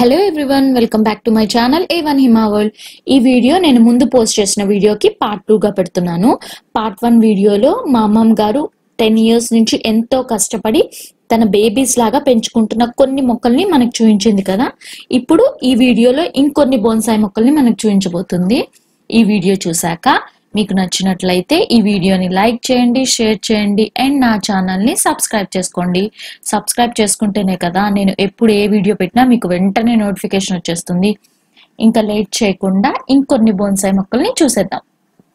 Hello everyone welcome back to my channel A one Hima world ఈ video నేను ముందు post చేసిన వీడియోకి పార్ట్ టూగా పెడుతున్నాను పార్ట్ వన్ వీడియోలో మా అమ్మమ్మ గారు టెన్ ఇయర్స్ నుంచి ఎంతో కష్టపడి తన బేబీస్ లాగా పెంచుకుంటున్న కొన్ని మొక్కల్ని మనకు చూపించింది కదా ఇప్పుడు ఈ వీడియోలో ఇంకొన్ని బోన్సాయి మొక్కల్ని మనకు చూపించబోతుంది ఈ వీడియో చూసాక మీకు నచ్చినట్లయితే ఈ వీడియోని లైక్ చేయండి షేర్ చేయండి అండ్ నా ఛానల్ని సబ్స్క్రైబ్ చేసుకోండి సబ్స్క్రైబ్ చేసుకుంటేనే కదా నేను ఎప్పుడు ఏ వీడియో పెట్టినా మీకు వెంటనే నోటిఫికేషన్ వచ్చేస్తుంది ఇంకా లేట్ చేయకుండా ఇంకొన్ని బోన్సాయి మొక్కల్ని చూసేద్దాం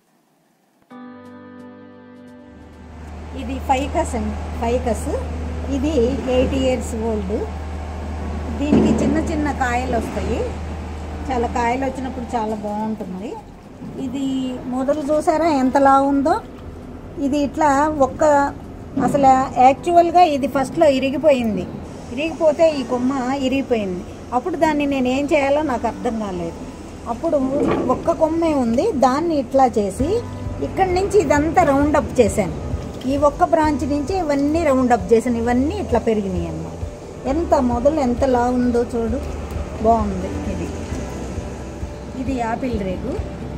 ఇది ఫైకస్ అండి ఫైకస్ ఇది ఎయిట్ ఇయర్స్ ఓల్డ్ దీనికి చిన్న చిన్న కాయలు వస్తాయి చాలా కాయలు వచ్చినప్పుడు చాలా బాగుంటుంది ఇది మొదలు చూసారా ఎంతలా ఉందో ఇది ఇట్లా ఒక్క అసలు యాక్చువల్గా ఇది ఫస్ట్లో ఇరిగిపోయింది ఇరిగిపోతే ఈ కొమ్మ ఇరిగిపోయింది అప్పుడు దాన్ని నేను ఏం చేయాలో నాకు అర్థం కాలేదు అప్పుడు ఒక్క కొమ్మే ఉంది దాన్ని ఇట్లా చేసి ఇక్కడి నుంచి ఇదంతా రౌండ్ అప్ చేశాను ఈ ఒక్క బ్రాంచ్ నుంచి ఇవన్నీ రౌండ్ అప్ చేశాను ఇవన్నీ ఇట్లా పెరిగినాయి అన్నమాట ఎంత మొదలు ఎంత లా ఉందో చూడు బాగుంది ఇది ఇది యాపిల్ రేగు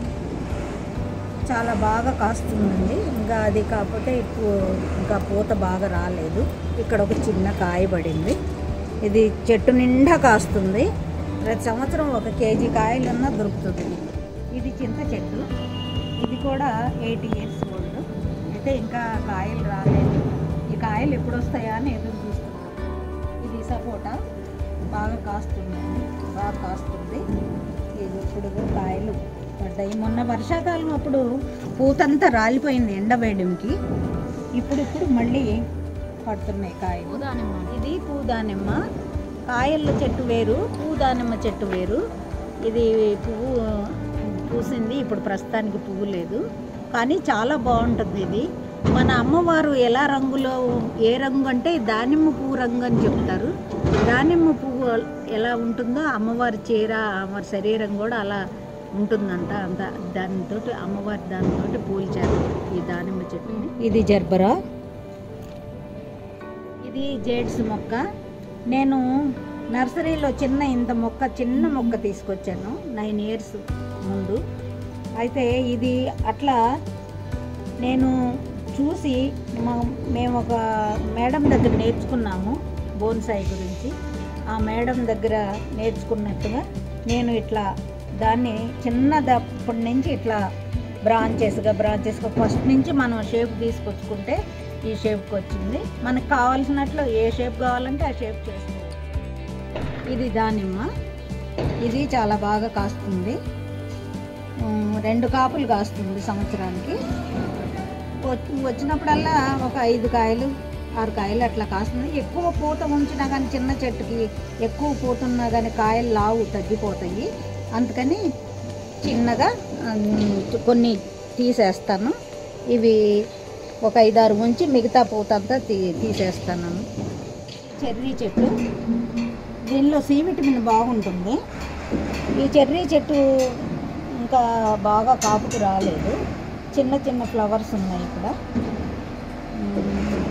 చాలా బాగా కాస్తుందండి ఇంకా అది కాకపోతే ఇప్పుడు ఇంకా పూత బాగా రాలేదు ఇక్కడ ఒక చిన్న కాయ పడింది ఇది చెట్టు నిండా కాస్తుంది ప్రతి సంవత్సరం ఒక కేజీ కాయలన్నా దొరుకుతుంది ఇది చింత చెట్టు ఇది కూడా ఎయిట్ ఇయర్స్ ఓల్డ్ అయితే ఇంకా కాయలు రాలేదు ఈ కాయలు ఎప్పుడు వస్తాయా అని ఎదురు చూస్తున్నాను ఇది సపోటా బాగా కాస్తుంది బాగా కాస్తుంది ఇది ఇప్పుడు కాయలు పడ్డాయి మొన్న వర్షాకాలం అప్పుడు పూతంతా రాలిపోయింది ఎండవేయడంకి ఇప్పుడు ఇప్పుడు మళ్ళీ పడుతున్నాయి కాయలు ఇది పూదానిమ్మ కాయల చెట్టు వేరు పూదానిమ్మ చెట్టు వేరు ఇది పువ్వు పూసింది ఇప్పుడు ప్రస్తుతానికి పువ్వు లేదు కానీ చాలా బాగుంటుంది ఇది మన అమ్మవారు ఎలా రంగులో ఏ రంగు అంటే దానిమ్మ పువ్వు రంగు అని చెప్తారు దానిమ్మ పువ్వు ఎలా ఉంటుందో అమ్మవారి చీర అమ్మవారి శరీరం కూడా అలా ఉంటుందంట అంత దానితో అమ్మవారి దానితో పోల్చారు ఈ దానిమ్మ చెట్టుని ఇది జర్బరా ఇది జేడ్స్ మొక్క నేను నర్సరీలో చిన్న ఇంత మొక్క చిన్న మొక్క తీసుకొచ్చాను నైన్ ఇయర్స్ ముందు అయితే ఇది అట్లా నేను చూసి మా మేము ఒక మేడం దగ్గర నేర్చుకున్నాము బోన్సాయి గురించి ఆ మేడం దగ్గర నేర్చుకున్నట్టుగా నేను ఇట్లా దాన్ని చిన్నదప్పటి నుంచి ఇట్లా బ్రాంచెస్గా బ్రాంచెస్గా ఫస్ట్ నుంచి మనం షేప్ తీసుకొచ్చుకుంటే ఈ షేప్కి వచ్చింది మనకు కావాల్సినట్లు ఏ షేప్ కావాలంటే ఆ షేప్ చేసుకోవచ్చు ఇది దానిమ్మ ఇది చాలా బాగా కాస్తుంది ఉమ్, రెండు కాపులు కాస్తుంది సంవత్సరానికి వచ్చి- వచ్చినప్పుడల్లా ఒక ఐదు కాయలు ఆరు కాయలు అట్లా కాస్తుంది ఎక్కువ పూత ఉంచినా కానీ చిన్న చెట్టుకి ఎక్కువ పూత ఉన్నా కానీ కాయలు లావు తగ్గిపోతాయి అందుకని చిన్నగా ఉమ్, కొన్ని తీసేస్తాను ఇవి ఒక ఐదారు ఉంచి మిగతా పూత అంతా తీ తీసేస్తాను చెర్రీ చెట్టు దీనిలో సి విటమిన్ బాగుంటుంది ఈ చెర్రీ చెట్టు ఇంకా బాగా కాపుకు రాలేదు చిన్న చిన్న ఫ్లవర్స్ ఉన్నాయి ఇక్కడ మ్మ్.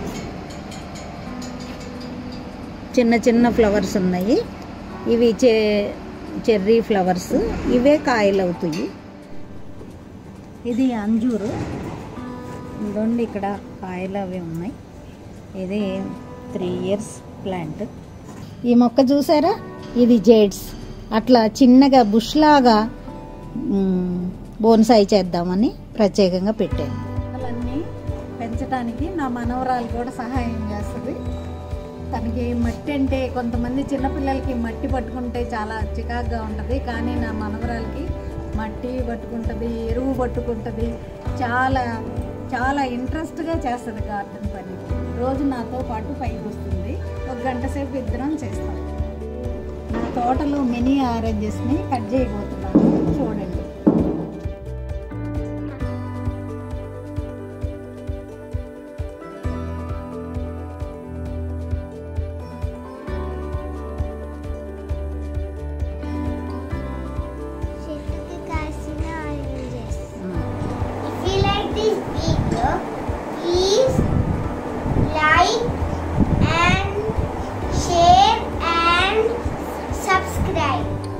చిన్న చిన్న ఫ్లవర్స్ ఉన్నాయి ఇవి చె చెర్రీ ఫ్లవర్స్ ఇవే కాయలు అవుతాయి ఇది అంజూరు ఇదండి ఇక్కడ కాయలు అవి ఉన్నాయి ఇది త్రీ ఇయర్స్ ప్లాంట్ ఈ మొక్క చూసారా ఇది జేడ్స్ అట్లా చిన్నగా బుష్ లాగా బోన్సాయి చేద్దామని ప్రత్యేకంగా పెట్టాను మొక్కలన్నీ పెంచడానికి నా మనవరాలు కూడా సహాయం చేస్తుంది తనకి మట్టి అంటే కొంతమంది చిన్నపిల్లలకి మట్టి పట్టుకుంటే చాలా చికాగ్గా ఉంటుంది కానీ నా మనవరాలకి మట్టి పట్టుకుంటుంది ఎరువు పట్టుకుంటుంది చాలా చాలా ఇంట్రెస్ట్గా చేస్తుంది గార్డెన్ పని రోజు నాతో పాటు పైకి వస్తుంది ఒక గంట సేపు ఇద్దరం చేస్తాం నా తోటలో మినీ ఆరెంజెస్ని కట్ చేయబోతున్నాను చూడండి చెట్టుకి కాసిన oranges If you like this video, please like and share and subscribe. subscribe.